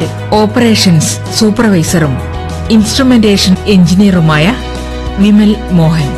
operations സൂപ്പർവൈസറും instrumentation എഞ്ചിനീയറുമായ വിമൽ മോഹൻ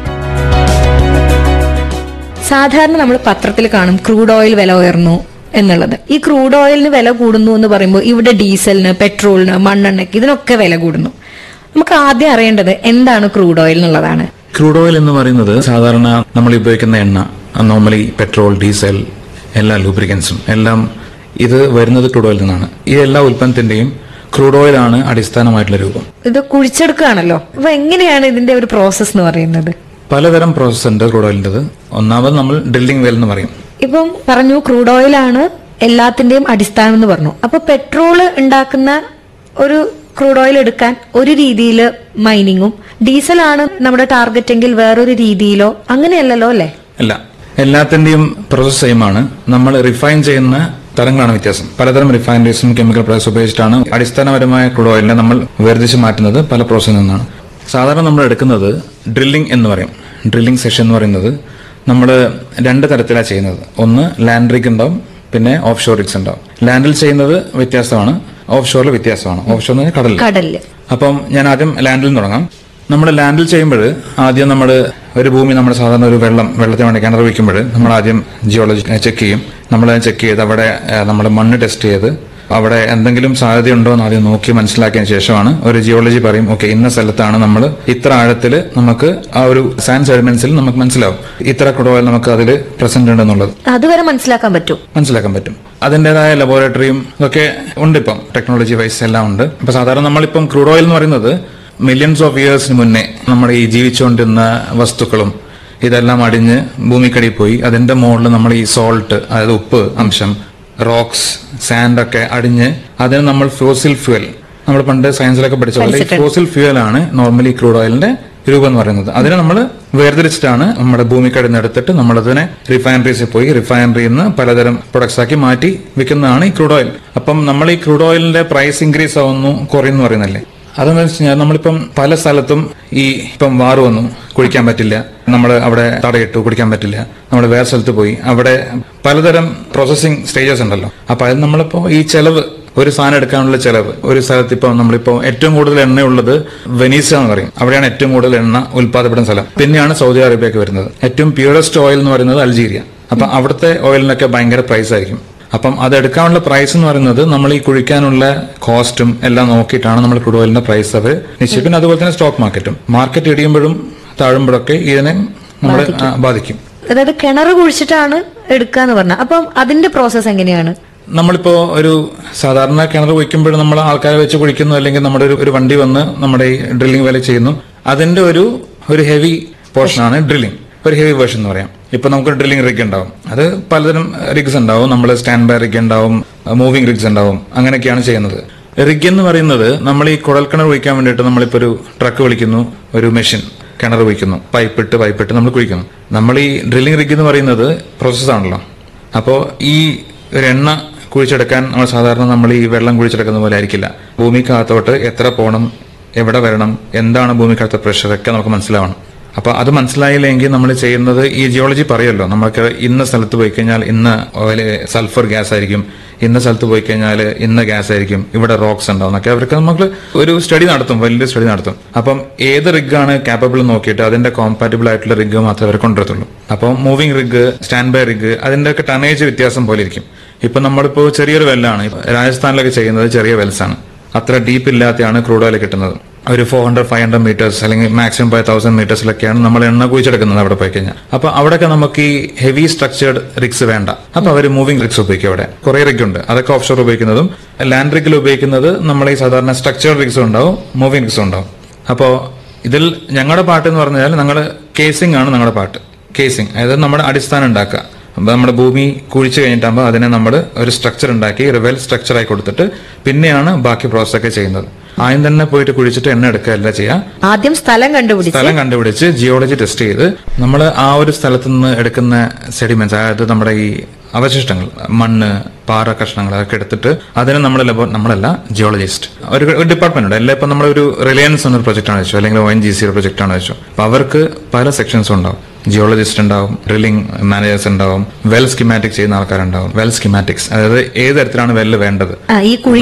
സാധാരണ നമ്മൾ പത്രത്തിൽ കാണും ക്രൂഡ് ഓയിൽ വില ഉയർന്നു എന്നുള്ളത് ഈ ക്രൂഡ് ഓയിലിന് വില കൂടുന്നു എന്ന് പറയുമ്പോൾ ഇവിടെ ഡീസലിന് പെട്രോളിന് മണ്ണെണ്ണയ്ക്ക് ഇതിനൊക്കെ വില കൂടുന്നു നമുക്ക് ആദ്യം അറിയേണ്ടത് എന്താണ് ക്രൂഡ് ഓയിൽ എന്നുള്ളതാണ് ക്രൂഡ് ഓയിൽ എന്ന് പറയുന്നത് സാധാരണ നമ്മൾ ഉപയോഗിക്കുന്ന എണ്ണ നോർമലി പെട്രോൾ ഡീസൽ എല്ലാ ലൂബ്രിക്കൻസും എല്ലാം ഇത് വരുന്നത് ക്രൂഡ് ഓയിൽ നിന്നാണ് ഈ എല്ലാ ഉൽപ്പന്നത്തിന്റെയും ക്രൂഡ് ഓയിൽ ആണ് അടിസ്ഥാനമായിട്ടുള്ള രൂപം ഇത് കുഴിച്ചെടുക്കുകയാണല്ലോ അപ്പൊ എങ്ങനെയാണ് ഇതിന്റെ ഒരു പ്രോസസ് എന്ന് പറയുന്നത് പലതരം പ്രോസസ് ഉണ്ട് ക്രൂഡ് ഓയിലിൻ്റെത് ഒന്നാമത് നമ്മൾ ഡ്രില്ലിംഗ് വെൽ എന്ന് പറയും ഇപ്പം പറഞ്ഞു ക്രൂഡ് ഓയിലാണ് എല്ലാത്തിന്റെയും അടിസ്ഥാനം എന്ന് പറഞ്ഞു അപ്പൊ പെട്രോള് ഉണ്ടാക്കുന്ന ഒരു ക്രൂഡ് ഓയിൽ എടുക്കാൻ ഒരു രീതിയിൽ മൈനിങ്ങും ഡീസലാണ് നമ്മുടെ ടാർഗറ്റ് എങ്കിൽ വേറൊരു രീതിയിലോ അങ്ങനെയല്ലല്ലോ അല്ലേ അല്ല എല്ലാത്തിന്റെയും പ്രോസസ് സെയിം ആണ് നമ്മൾ റിഫൈൻ ചെയ്യുന്ന തരങ്ങളാണ് വ്യത്യാസം പലതരം റിഫൈനറീസും കെമിക്കൽ പ്രോസസ് ഉപയോഗിച്ചിട്ടാണ് അടിസ്ഥാനപരമായ ക്രൂഡ് ഓയിലിനെ നമ്മൾ വേർതിരിച്ച് മാറ്റുന്നത് പല പ്രോസസ്സിൽ നിന്നാണ് സാധാരണ നമ്മൾ എടുക്കുന്നത് ഡ്രില്ലിംഗ് എന്ന് പറയും ഡ്രില്ലിംഗ് സെഷൻ എന്ന് പറയുന്നത് നമ്മൾ രണ്ട് തരത്തിലാണ് ചെയ്യുന്നത് ഒന്ന് ലാൻഡ് റിഗ് ഉണ്ടാവും പിന്നെ ഓഫ് ഷോർ റിഗ്സ് ഉണ്ടാവും ലാൻഡിൽ ചെയ്യുന്നത് വ്യത്യാസമാണ് ഓഫ് ഷോറിൽ വ്യത്യാസമാണ് ഓഫ് ഷോർ എന്ന് പറഞ്ഞാൽ കടലിൽ കടലില് അപ്പം ഞാൻ ആദ്യം ലാൻഡിൽ നിന്ന് തുടങ്ങാം നമ്മൾ ലാൻഡിൽ ചെയ്യുമ്പോൾ ആദ്യം നമ്മൾ ഒരു ഭൂമി നമ്മൾ സാധാരണ ഒരു വെള്ളം വെള്ളത്തിന് വേണ്ടി കിണർ വയ്ക്കുമ്പോൾ നമ്മൾ ആദ്യം ജിയോളജി ചെക്ക് ചെയ്യും നമ്മൾ ചെക്ക് ചെയ്ത് അവിടെ നമ്മൾ മണ്ണ് ടെസ്റ്റ് ചെയ്ത് അവിടെ എന്തെങ്കിലും സാധ്യതയുണ്ടോ എന്ന് ആദ്യം നോക്കി മനസ്സിലാക്കിയതിന് ശേഷമാണ് ഒരു ജിയോളജി പറയും ഓക്കെ ഇന്ന സ്ഥലത്താണ് നമ്മൾ ഇത്ര ആഴത്തിൽ നമുക്ക് ആ ഒരു സാൻഡ് സെഡിമെന്റ്സിൽ നമുക്ക് മനസ്സിലാവും ഇത്ര കുടവൽ നമുക്ക് അതിൽ പ്രസന്റ് ഉണ്ടെന്നുള്ളത് അതുവരെ മനസ്സിലാക്കാൻ പറ്റും മനസ്സിലാക്കാൻ പറ്റും അതിന്റേതായ ലബോറട്ടറിയും ഇതൊക്കെ ഉണ്ട് ഇപ്പം ടെക്നോളജി വൈസ് എല്ലാം ഉണ്ട് ഇപ്പൊ സാധാരണ നമ്മളിപ്പം ക്രൂഡ് ഓയിൽ എന്ന് പറയുന്നത് മില്യൺസ് ഓഫ് ഇയേഴ്സിന് മുന്നേ നമ്മുടെ ഈ ജീവിച്ചുകൊണ്ടിരുന്ന വസ്തുക്കളും ഇതെല്ലാം അടിഞ്ഞ് ഭൂമിക്കടിയിൽ പോയി അതിന്റെ മുകളിൽ നമ്മൾ ഈ സോൾട്ട് അതായത് ഉപ്പ് അംശം റോക്സ് സാൻഡ് ഒക്കെ അടിഞ്ഞ് അതിന് നമ്മൾ ഫോസിൽ ഫ്യൂൽ നമ്മൾ പണ്ട് സയൻസിലൊക്കെ പഠിച്ച പോലെ ഈ ഫോസിൽ ഫ്യൂൽ ആണ് നോർമലി ക്രൂഡ് ഓയിലിന്റെ രൂപം എന്ന് പറയുന്നത് അതിനെ നമ്മൾ വേർതിരിച്ചിട്ടാണ് നമ്മുടെ ഭൂമിക്കടിയിൽ നിന്ന് എടുത്തിട്ട് നമ്മളതിനെ റിഫൈനറീസിൽ പോയി റിഫൈനറിയിൽ നിന്ന് പലതരം പ്രൊഡക്ട്സ് ആക്കി മാറ്റി വിൽക്കുന്നതാണ് ഈ ക്രൂഡ് ഓയിൽ അപ്പം നമ്മൾ ഈ ക്രൂഡ് ഓയിലിന്റെ പ്രൈസ് ഇൻക്രീസ് ആവുന്നു കുറയുന്നു പറയുന്നല്ലേ അതെന്ന് വെച്ച് കഴിഞ്ഞാൽ നമ്മളിപ്പം പല സ്ഥലത്തും ഈ ഇപ്പം വാറ് വന്നു കുടിക്കാൻ പറ്റില്ല നമ്മൾ അവിടെ തടയിട്ടു കുടിക്കാൻ പറ്റില്ല നമ്മൾ വേറെ സ്ഥലത്ത് പോയി അവിടെ പലതരം പ്രോസസ്സിംഗ് സ്റ്റേജസ് ഉണ്ടല്ലോ അപ്പൊ അത് നമ്മളിപ്പോ ഈ ചെലവ് ഒരു സാധനം എടുക്കാനുള്ള ചെലവ് ഒരു സ്ഥലത്ത് ഇപ്പൊ നമ്മളിപ്പോ ഏറ്റവും കൂടുതൽ എണ്ണയുള്ളത് വെനീസ എന്ന് പറയും അവിടെയാണ് ഏറ്റവും കൂടുതൽ എണ്ണ ഉൽപ്പാദപ്പെടുന്ന സ്ഥലം പിന്നെയാണ് സൗദി അറേബ്യക്ക് വരുന്നത് ഏറ്റവും പ്യൂറസ്റ്റ് ഓയിൽ എന്ന് പറയുന്നത് അൾജീരിയ അപ്പൊ അവിടുത്തെ ഓയിലിനൊക്കെ ഭയങ്കര പ്രൈസ് ആയിരിക്കും അപ്പം അത് എടുക്കാനുള്ള പ്രൈസ് എന്ന് പറയുന്നത് നമ്മൾ ഈ കുഴിക്കാനുള്ള കോസ്റ്റും എല്ലാം നോക്കിയിട്ടാണ് നമ്മൾ ക്രൂഡ് ഓയിലിന്റെ പ്രൈസ് അവർ നിശ്ചയിക്കും പിന്നെ അതുപോലെ തന്നെ സ്റ്റോക്ക് മാർക്കറ്റും മാർക്കറ്റ് ഇടിയുമ്പോഴും താഴുമ്പോഴൊക്കെ ഇതിനെ നമ്മൾ ബാധിക്കും അതായത് കിണർ കുഴിച്ചിട്ടാണ് എടുക്കുക എന്ന് പറഞ്ഞ അപ്പം അതിന്റെ പ്രോസസ് എങ്ങനെയാണ് നമ്മളിപ്പോ ഒരു സാധാരണ കിണർ കുഴിക്കുമ്പോൾ നമ്മൾ ആൾക്കാരെ വെച്ച് കുഴിക്കുന്നു അല്ലെങ്കിൽ നമ്മുടെ ഒരു- ഒരു വണ്ടി വന്ന് നമ്മുടെ ഈ ഡ്രില്ലിംഗ് വേല ചെയ്യുന്നു അതിന്റെ ഒരു ഒരു ഹെവി പോർഷനാണ് ഡ്രില്ലിംഗ് ഒരു ഹെവി വേർഷൻ എന്ന് പറയാം ഇപ്പൊ നമുക്ക് ഡ്രില്ലിംഗ് റിഗ് ഉണ്ടാവും അത് പലതരം റിഗ്സ് ഉണ്ടാവും നമ്മൾ സ്റ്റാൻഡ് ബൈ റിഗ് ഉണ്ടാവും മൂവിംഗ് റിഗ്സ് ഉണ്ടാവും അങ്ങനെയൊക്കെയാണ് ചെയ്യുന്നത് റിഗ് എന്ന് പറയുന്നത് നമ്മൾ ഈ കുഴൽക്കിണർ കുഴിക്കാൻ വേണ്ടിയിട്ട് നമ്മളിപ്പോ ഒരു ട്രക്ക് വിളിക്കുന്നു ഒരു മെഷീൻ കിണർ കുഴിക്കുന്നു പൈപ്പിട്ട് പൈപ്പിട്ട് നമ്മൾ കുഴിക്കുന്നു നമ്മൾ ഈ ഡ്രില്ലിംഗ് റിഗ് എന്ന് പറയുന്നത് പ്രോസസ്സാണല്ലോ അപ്പോൾ ഈ ഒരു എണ്ണ കുഴിച്ചെടുക്കാൻ നമ്മൾ സാധാരണ നമ്മൾ ഈ വെള്ളം കുഴിച്ചെടുക്കുന്ന പോലെ ആയിരിക്കില്ല ഭൂമിക്കകത്തോട്ട് എത്ര പോകണം എവിടെ വരണം എന്താണ് ഭൂമിക്കകത്തെ പ്രഷർ ഒക്കെ നമുക്ക് മനസ്സിലാവണം അപ്പൊ അത് മനസ്സിലായില്ലെങ്കിൽ നമ്മൾ ചെയ്യുന്നത് ഈ ജിയോളജി പറയുമല്ലോ നമുക്ക് ഇന്ന സ്ഥലത്ത് പോയി കഴിഞ്ഞാൽ ഇന്ന ഓയിൽ സൾഫർ ഗ്യാസ് ആയിരിക്കും ഇന്ന സ്ഥലത്ത് പോയി കഴിഞ്ഞാൽ ഇന്ന ഗ്യാസ് ആയിരിക്കും ഇവിടെ റോക്സ് ഉണ്ടാവും എന്നൊക്കെ അവർക്ക് നമുക്ക് ഒരു സ്റ്റഡി നടത്തും വലിയ സ്റ്റഡി നടത്തും അപ്പം ഏത് റിഗാണ് കാപ്പബിൾ നോക്കിയിട്ട് അതിന്റെ കോമ്പാറ്റബിൾ ആയിട്ടുള്ള റിഗ് മാത്രമേ അവർ കൊണ്ടുവരത്തുള്ളൂ അപ്പം moving rig stand by rig അതിന്റെ ഒക്കെ ടണേജ് വ്യത്യാസം പോലെ ഇരിക്കും ഇപ്പൊ നമ്മളിപ്പോ ചെറിയൊരു വെല്ലാണ് ഇപ്പൊ രാജസ്ഥാനിലൊക്കെ ചെയ്യുന്നത് ചെറിയ വെൽസ് ആണ് അത്ര ഡീപ്പ് ഇല്ലാത്തതാണ് ക്രൂഡ് ഓയിൽ കിട്ടുന്നത് ഒരു four hundred five hundred metres അല്ലെങ്കിൽ മാക്സിമം ഫൈവ് തൗസൻഡ് മീറ്റേഴ്സിലൊക്കെയാണ് നമ്മൾ എണ്ണ കുഴിച്ചെടുക്കുന്നത് അവിടെ പോയി കഴിഞ്ഞാൽ അപ്പൊ അവിടെയൊക്കെ നമുക്ക് ഈ ഹെവി സ്ട്രക്ചേർഡ് റിഗ്സ് വേണ്ട അപ്പൊ അവർ മൂവിംഗ് റിഗ്സ് ഉപയോഗിക്കും അവിടെ കുറെ റിഗ് ഉണ്ട് അതൊക്കെ ഓഫ് ഷോർ ഉപയോഗിക്കുന്നതും ലാൻഡ് റിഗിൽ ഉപയോഗിക്കുന്നത് നമ്മൾ ഈ സാധാരണ സ്ട്രക്ചേർഡ് റിഗ്സും ഉണ്ടാവും മൂവിംഗ് റിഗ്സും ഉണ്ടാവും അപ്പോ ഇതിൽ ഞങ്ങളുടെ പാട്ട് എന്ന് പറഞ്ഞാൽ ഞങ്ങൾ കേസിംഗ് ആണ് ഞങ്ങളുടെ പാട്ട് കേസിംഗ് അതായത് നമ്മുടെ അടിസ്ഥാനം ഉണ്ടാക്കുക അപ്പൊ നമ്മുടെ ഭൂമി കുഴിച്ചു കഴിഞ്ഞിട്ടാകുമ്പോൾ അതിനെ നമ്മൾ ഒരു സ്ട്രക്ചർ ഉണ്ടാക്കി റിവൽ സ്ട്രക്ചർ ആയി കൊടുത്തിട്ട് പിന്നെയാണ് ബാക്കി പ്രോസസ് ഒക്കെ ചെയ്യുന്നത് ആദ്യം തന്നെ പോയിട്ട് കുഴിച്ചിട്ട് എണ്ണ എടുക്കുകയല്ല ചെയ്യുക ആദ്യം സ്ഥലം കണ്ടുപിടിച്ച് സ്ഥലം കണ്ടുപിടിച്ച് ജിയോളജി ടെസ്റ്റ് ചെയ്ത് നമ്മൾ ആ ഒരു സ്ഥലത്ത് നിന്ന് എടുക്കുന്ന സെഡിമെന്റ്സ് അതായത് നമ്മുടെ ഈ അവശിഷ്ടങ്ങൾ മണ്ണ് പാറ കഷ്ണങ്ങൾ അതൊക്കെ എടുത്തിട്ട് അതിനെ നമ്മൾ ലബോ നമ്മളല്ല ജിയോളജിസ്റ്റ് ഒരു ഒരു ഡിപ്പാർട്ട്മെന്റ് ഉണ്ട് എല്ലാം ഇപ്പൊ നമ്മുടെ ഒരു റിലയൻസ് എന്നൊരു പ്രൊജക്ട് ആണ് വെച്ചു അല്ലെങ്കിൽ ഒ എൻ ജി സിയുടെ പ്രൊജക്ട് ആണ് വെച്ചു അപ്പൊ അവർക്ക് പല സെക്ഷൻസും ഉണ്ടാവും ജിയോളജിസ്റ്റ് ഉണ്ടാവും ഡ്രില്ലിംഗ് മാനേജേഴ്സ് ഉണ്ടാവും വെൽ സ്കിമാറ്റിക്സ് ചെയ്യുന്ന ആൾക്കാരുണ്ടാവും വെൽ സ്കിമാറ്റിക്സ് അതായത് ഏത് തരത്തിലാണ് വെല്ല് വേണ്ടത് ആ, ഈ കുഴി